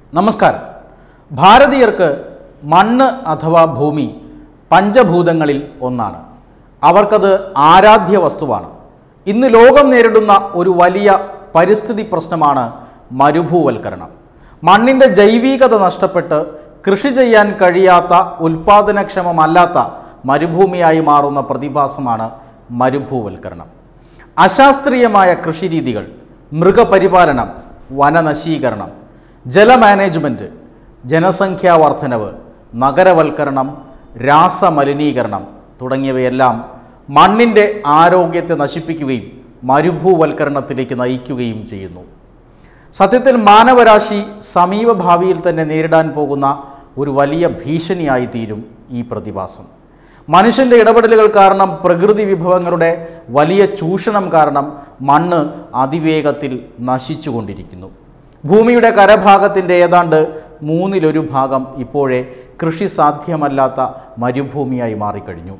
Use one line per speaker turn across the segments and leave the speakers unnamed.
നമസ്കാരം ഭാരതീയർക്ക് മണ്ണ് അഥവാ ഭൂമി പഞ്ചഭൂതങ്ങളിൽ ഒന്നാണ് അവർക്കത് ആരാധ്യ വസ്തുവാണ് ഇന്ന് ലോകം നേരിടുന്ന ഒരു വലിയ പരിസ്ഥിതി പ്രശ്നമാണ് മരുഭൂവൽക്കരണം മണ്ണിൻ്റെ ജൈവികത നഷ്ടപ്പെട്ട് കൃഷി ചെയ്യാൻ കഴിയാത്ത ഉൽപാദനക്ഷമമല്ലാത്ത മരുഭൂമിയായി മാറുന്ന പ്രതിഭാസമാണ് മരുഭൂവൽക്കരണം അശാസ്ത്രീയമായ കൃഷിരീതികൾ മൃഗപരിപാലനം വനനശീകരണം ജലമാനേജ്മെൻറ്റ് ജനസംഖ്യാ വർധനവ് നഗരവൽക്കരണം രാസമലിനീകരണം തുടങ്ങിയവയെല്ലാം മണ്ണിൻ്റെ ആരോഗ്യത്തെ നശിപ്പിക്കുകയും മരുഭൂവൽക്കരണത്തിലേക്ക് നയിക്കുകയും ചെയ്യുന്നു സത്യത്തിൽ മാനവരാശി സമീപഭാവിയിൽ തന്നെ നേരിടാൻ പോകുന്ന ഒരു വലിയ ഭീഷണിയായി തീരും ഈ പ്രതിഭാസം മനുഷ്യൻ്റെ ഇടപെടലുകൾ കാരണം പ്രകൃതി വിഭവങ്ങളുടെ വലിയ ചൂഷണം കാരണം മണ്ണ് അതിവേഗത്തിൽ നശിച്ചുകൊണ്ടിരിക്കുന്നു ഭൂമിയുടെ കരഭാഗത്തിൻ്റെ ഏതാണ്ട് മൂന്നിലൊരു ഭാഗം ഇപ്പോഴേ കൃഷി സാധ്യമല്ലാത്ത മരുഭൂമിയായി മാറിക്കഴിഞ്ഞു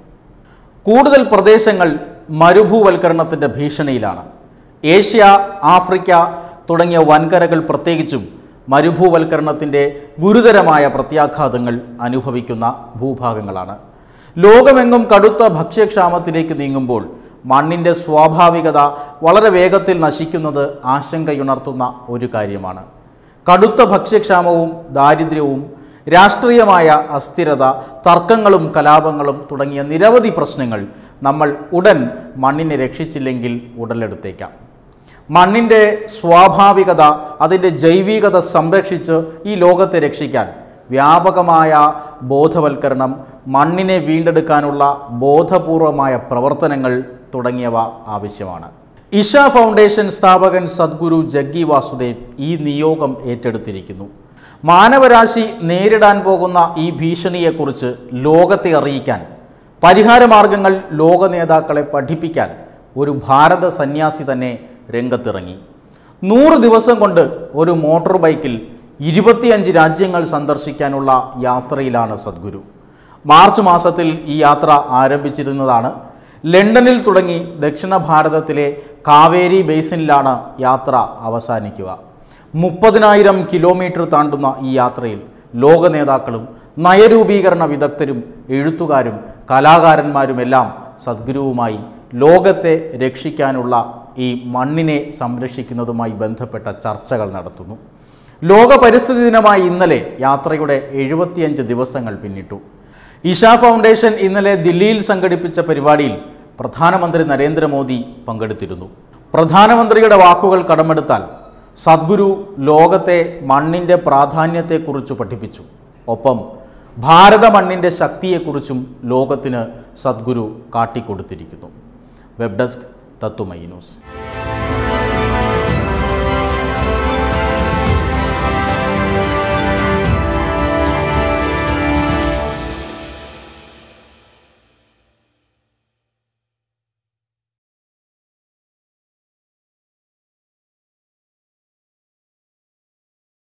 കൂടുതൽ പ്രദേശങ്ങൾ മരുഭൂവൽക്കരണത്തിൻ്റെ ഭീഷണിയിലാണ് ഏഷ്യ ആഫ്രിക്ക തുടങ്ങിയ വൻകരകൾ പ്രത്യേകിച്ചും മരുഭൂവൽക്കരണത്തിൻ്റെ ഗുരുതരമായ പ്രത്യാഘാതങ്ങൾ അനുഭവിക്കുന്ന ഭൂഭാഗങ്ങളാണ് ലോകമെങ്ങും കടുത്ത ഭക്ഷ്യക്ഷാമത്തിലേക്ക് നീങ്ങുമ്പോൾ മണ്ണിൻ്റെ സ്വാഭാവികത വളരെ വേഗത്തിൽ നശിക്കുന്നത് ആശങ്കയുണർത്തുന്ന ഒരു കാര്യമാണ് കടുത്ത ഭക്ഷ്യക്ഷാമവും ദാരിദ്ര്യവും രാഷ്ട്രീയമായ അസ്ഥിരത തർക്കങ്ങളും കലാപങ്ങളും തുടങ്ങിയ നിരവധി പ്രശ്നങ്ങൾ നമ്മൾ ഉടൻ മണ്ണിനെ രക്ഷിച്ചില്ലെങ്കിൽ ഉടലെടുത്തേക്കാം മണ്ണിൻ്റെ സ്വാഭാവികത അതിൻ്റെ ജൈവികത സംരക്ഷിച്ച് ഈ ലോകത്തെ രക്ഷിക്കാൻ വ്യാപകമായ ബോധവൽക്കരണം മണ്ണിനെ വീണ്ടെടുക്കാനുള്ള ബോധപൂർവമായ പ്രവർത്തനങ്ങൾ തുടങ്ങിയവ ആവശ്യമാണ് ഇഷ ഫൗണ്ടേഷൻ സ്ഥാപകൻ സദ്ഗുരു ജഗ്ഗി വാസുദേവ് ഈ നിയോഗം ഏറ്റെടുത്തിരിക്കുന്നു മാനവരാശി നേരിടാൻ പോകുന്ന ഈ ഭീഷണിയെക്കുറിച്ച് ലോകത്തെ അറിയിക്കാൻ പരിഹാരമാർഗങ്ങൾ ലോക നേതാക്കളെ പഠിപ്പിക്കാൻ ഒരു ഭാരത സന്യാസി തന്നെ രംഗത്തിറങ്ങി നൂറ് ദിവസം കൊണ്ട് ഒരു മോട്ടോർ ബൈക്കിൽ ഇരുപത്തിയഞ്ച് രാജ്യങ്ങൾ സന്ദർശിക്കാനുള്ള യാത്രയിലാണ് സദ്ഗുരു മാർച്ച് മാസത്തിൽ ഈ യാത്ര ആരംഭിച്ചിരുന്നതാണ് ലണ്ടനിൽ തുടങ്ങി ദക്ഷിണ ഭാരതത്തിലെ കാവേരി ബേസിനിലാണ് യാത്ര അവസാനിക്കുക മുപ്പതിനായിരം കിലോമീറ്റർ താണ്ടുന്ന ഈ യാത്രയിൽ ലോക നേതാക്കളും നയരൂപീകരണ വിദഗ്ധരും എഴുത്തുകാരും കലാകാരന്മാരുമെല്ലാം സദ്ഗുരുവുമായി ലോകത്തെ രക്ഷിക്കാനുള്ള ഈ മണ്ണിനെ സംരക്ഷിക്കുന്നതുമായി ബന്ധപ്പെട്ട ചർച്ചകൾ നടത്തുന്നു ലോക പരിസ്ഥിതി ദിനമായി ഇന്നലെ യാത്രയുടെ എഴുപത്തിയഞ്ച് ദിവസങ്ങൾ പിന്നിട്ടു ഇഷ ഫൗണ്ടേഷൻ ഇന്നലെ ദില്ലിയിൽ സംഘടിപ്പിച്ച പരിപാടിയിൽ പ്രധാനമന്ത്രി നരേന്ദ്രമോദി പങ്കെടുത്തിരുന്നു പ്രധാനമന്ത്രിയുടെ വാക്കുകൾ കടമെടുത്താൽ സദ്ഗുരു ലോകത്തെ മണ്ണിൻ്റെ പ്രാധാന്യത്തെക്കുറിച്ച് പഠിപ്പിച്ചു ഒപ്പം ഭാരത മണ്ണിൻ്റെ ശക്തിയെക്കുറിച്ചും ലോകത്തിന് സദ്ഗുരു കാട്ടിക്കൊടുത്തിരിക്കുന്നു വെബ് ഡെസ്ക് തത്തുമൈ ന്യൂസ്